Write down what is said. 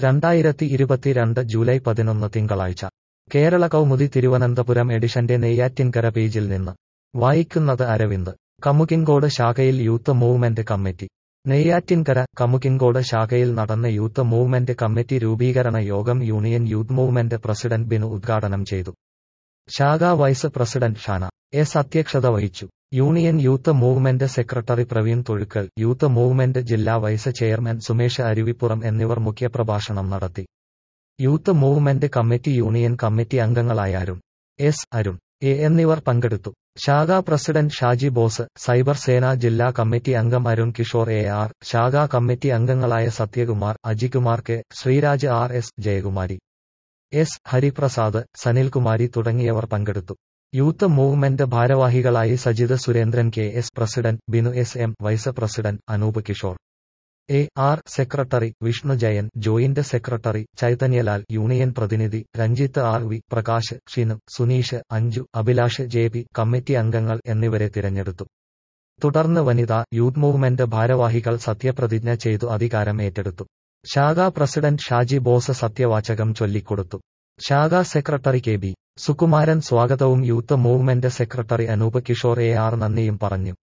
രണ്ടായിരത്തി ഇരുപത്തിരണ്ട് ജൂലൈ പതിനൊന്ന് തിങ്കളാഴ്ച കേരള കൗമുദി തിരുവനന്തപുരം എഡിഷന്റെ നെയ്യാറ്റിൻകര പേജിൽ നിന്ന് വായിക്കുന്നത് അരവിന്ദ് കമുകിൻകോട് ശാഖയിൽ youth movement committee Neyyattinkara Kamukinkode ശാഖയിൽ നടന്ന യൂത്ത് മൂവ്മെന്റ് കമ്മിറ്റി രൂപീകരണ യോഗം union youth movement president Binu ഉദ്ഘാടനം ചെയ്തു ശാഖാ വൈസ് പ്രസിഡന്റ് ഷാന എസ് അധ്യക്ഷത വഹിച്ചു union youth movement secretary Praveen Thozhukkal youth movement ജില്ലാ വൈസ് ചെയർമാൻ സുമേഷ് അരുവിപ്പുറം എന്നിവർ മുഖ്യപ്രഭാഷണം നടത്തി youth movement committee union committee അംഗങ്ങളായ അരുൺ എസ് അരുൺ എ എന്നിവർ പങ്കെടുത്തു ശാഖാ പ്രസിഡന്റ് ഷാജി ബോസ് സൈബർ സേന ജില്ലാ കമ്മിറ്റി അംഗം അരുൺ കിഷോർ എ ആർ ശാഖാ കമ്മിറ്റി അംഗങ്ങളായ Sathyakumar Ajikumar K Sreeraj R S Jayakumari S Hariprasad Sanilkumari തുടങ്ങിയവർ പങ്കെടുത്തു യൂത്ത് മൂവ്മെന്റ് ഭാരവാഹികളായി Sajith Surendran K S president Binu S M vice president Anoop Kishore A R secretary Vishnu Jayan joint secretary Chaithanyalal union പ്രതിനിധി Ranjith R V Prakash Shinu Suneesh Anju Abhilash J P committee അംഗങ്ങൾ എന്നിവരെ തിരഞ്ഞെടുത്തു തുടർന്ന് വനിതാ യൂത്ത് മൂവ്മെന്റ് ഭാരവാഹികൾ സത്യപ്രതിജ്ഞ ചെയ്തു അധികാരം ഏറ്റെടുത്തു ശാഖാ പ്രസിഡന്റ് ഷാജി ബോസ് സത്യവാചകം ചൊല്ലിക്കൊടുത്തു ശാഖാ സെക്രട്ടറി കെ ബി സുകുമാരൻ സ്വാഗതവും youth movement secretary Anoop Kishore A R നന്ദിയും പറഞ്ഞു